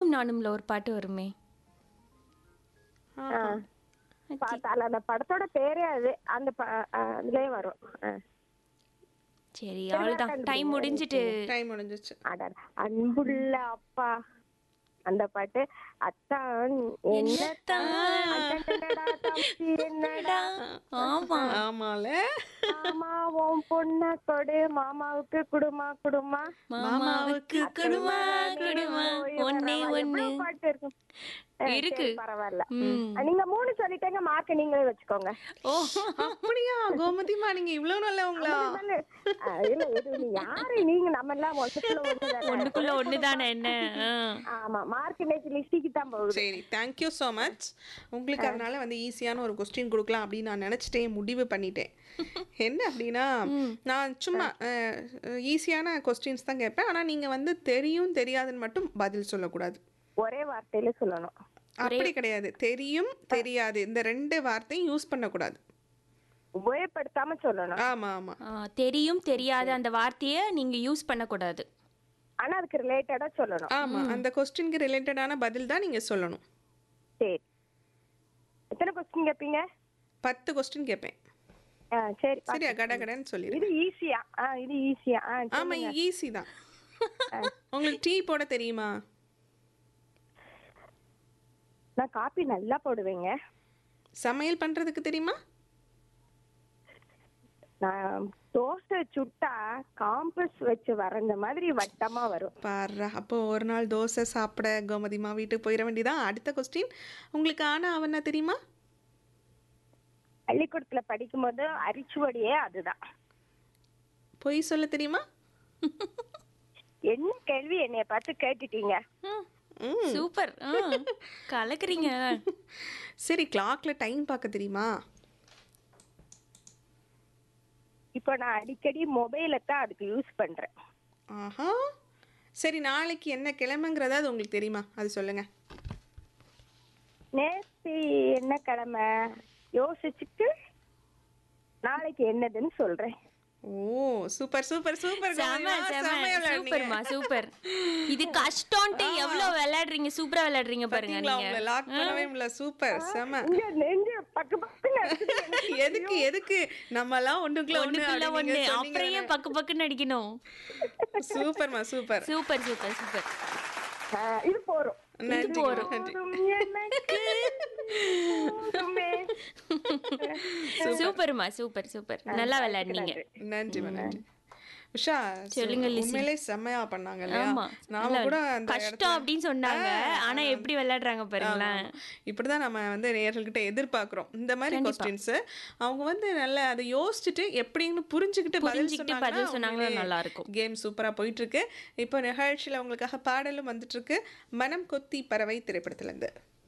நீயும் நானும்ல ஒரு பாட்டு வருமே ஆ. பார்த்தால அந்த படத்தோட பேரே அது அந்த ப- ஆ, அதுலயே வரும் ஆ. சரி அவ்வளவுதான் டைம் முடிஞ்சிட்டு டைம் முடிஞ்சிச்சு அட அன்புள்ள அப்பா அந்த பாட்டு அத்தான் என்னத்தான் அடடடடா, தம்பி என்னடா ஆமா ஆமால மாமா உன் பொண்ண கொடு மாமாவுக்கு குடுமா குடுமா மாமாவுக்கு குடுமா குடுமா ஒன்னே ஒண்ணு எவ்வளவு பாட்டு இருக்கும் ஆ, இருக்கு. சரி, பரவாயில்ல ம். நீங்க மூணு சொல்லிட்டேங்க மார்க் நீங்களே வச்சுக்கோங்க ஓ அப்படியா கோமதிமா நீங்க இவ்வளவு நல்லவங்களா சொல்லு. ஆ, இல்ல இது நீ யாரு நீங்க நம்ம எல்லாம் ஒன்றுக்குள்ள ஒண்ணுதானே. ஒண்ணுக்குள்ள ஒண்ணுதானே என்ன ஆ. ஆமா மார்க் இன்னைக்கு லிஸ்டிக்கு தான் போகுது சரி தேங்க்யூ ஸோ மச் உங்களுக்கு அதனால வந்து ஈஸியான ஒரு கொஸ்டின் கொடுக்கலாம் அப்படின்னு நான் நினச்சிட்டேன் முடிவு பண்ணிட்டேன் என்ன அப்படின்னா நான் சும்மா ஈஸியான கொஸ்டின்ஸ் தான் கேட்பேன் ஆனால் நீங்கள் வந்து தெரியும் தெரியாதுன்னு மட்டும் பதில் சொல்லக்கூடாது ஒரே வார்த்தையில சொல்லணும் அப்படி கிடையாது தெரியும் தெரியாது இந்த ரெண்டு வார்த்தையும் யூஸ் பண்ணக்கூடாது உபயோகப்படுத்தாம சொல்லணும் ஆமாம் ஆமாம் ஆ, தெரியும் தெரியாத அந்த வார்த்தையை நீங்க யூஸ் பண்ணக்கூடாது ஆனா அதுக்கு ரிலேட்டடா சொல்லணும் ஆமாம் அந்த கொஸ்டினுக்கு ரிலேட்டடான பதில் தான் நீங்கள் சொல்லணும் சரி எத்தனை கொஸ்டின் கேட்பீங்க பத்து கொஸ்டின் கேட்பேன் ஆ, சரி சரியா கட கடன்னு சொல்லிடுறேன் இது ஈஸியா ஆ இது ஈஸியா ஆ சரி. ஆமாம் ஈஸி தான் உங்களுக்கு டீ போட தெரியுமா நான் காப்பி நல்லா போடுவேங்க சமையல் பண்ணுறதுக்கு தெரியுமா நான் தோசை சுட்டா காம்பஸ் வச்சு வரைஞ்ச மாதிரி வட்டமா வரும் பாரு அப்போ ஒரு நாள் தோசை சாப்பிட கோமதிமா வீட்டுக்கு போயிட வேண்டியதான் அடுத்த கொஸ்டின் உங்களுக்கு ஆனா அவனா தெரியுமா பள்ளிக்கூடத்துல படிக்கும் போது அரிச்சுவடியே அதுதான் பொய் சொல்ல தெரியுமா என்ன கேள்வி என்னைய பார்த்து கேட்டுட்டீங்க ம். சூப்பர் ஆ, கலக்குறீங்க சரி கிளாக்ல டைம் பார்க்க தெரியுமா இப்போ நான் அடிக்கடி மொபைலை தான் அதுக்கு யூஸ் பண்றேன் ஆஹா சரி நாளைக்கு என்ன கிழமைங்கிறதா அது உங்களுக்கு தெரியுமா அது சொல்லுங்க நேத்து என்ன கிழமை யோசிச்சுட்டு நாளைக்கு என்னதுன்னு சொல்றேன் ஓ சூப்பர் சூப்பர் சூப்பர் செம செம சூப்பர்மா சூப்பர் இது கஷ்டம்ட்டு எவ்வளவு விளையாடுறீங்க சூப்பரா விளையாடுறீங்க பாருங்க பாத்தீங்களா நீங்க உங்களை லாக் பண்ணவே முடியல சூப்பர் செம இங்க நெஞ்சு பக்கு பக்குன்னு அடிக்குது எனக்கு. எதுக்கு எதுக்கு நம்ம எல்லாம் ஒண்ணுக்குள்ள ஒண்ணு ஒண்ணுக்குள்ள ஒண்ணு அப்படின்னு அப்புறம் நீங்க ஏன் பக்கு பக்குன்னு அடிக்கணும் சொன்னீங்க. சூப்பர்மா சூப்பர் சூப்பர் சூப்பர் சூப்பர் ஆ, இது போறோம் நன்றி போறோம். நன்றி போதும் எனக்கு போதுமே. சூப்பர்மா சூப்பர் சூப்பர் நல்லா விளையாடுனீங்க நன்றிமா நன்றி உஷா சொல்லுங்க, லிசி. உண்மையிலே செம்மையா பண்ணாங்க இல்லையா ஆமா நாம நல்லா கூட அந்த கஷ்டம் இடத்துல- அப்படின்னு சொன்னாங்க ஆனா எப்படி விளையாடுறாங்க பாருங்களேன் ஆமா. இப்படிதான் நம்ம வந்து நேயர்கள்கிட்ட எதிர்பார்க்கிறோம் இந்த மாதிரி கொஸ்டின்ஸ் அவங்க வந்து நல்லா அதை யோசிச்சுட்டு எப்படின்னு புரிஞ்சுக்கிட்டு பதில் புரிஞ்சுக்கிட்டு பதில் சொன்னாங்கன்னா நல்லா இருக்கும். கேம் சூப்பரா போயிட்டு இருக்கு இப்போ நிகழ்ச்சியில உங்களுக்காக பாடலும் வந்துட்டு இருக்கு மனம் கொத்தி பறவை திரைப்படத்துல இருந்து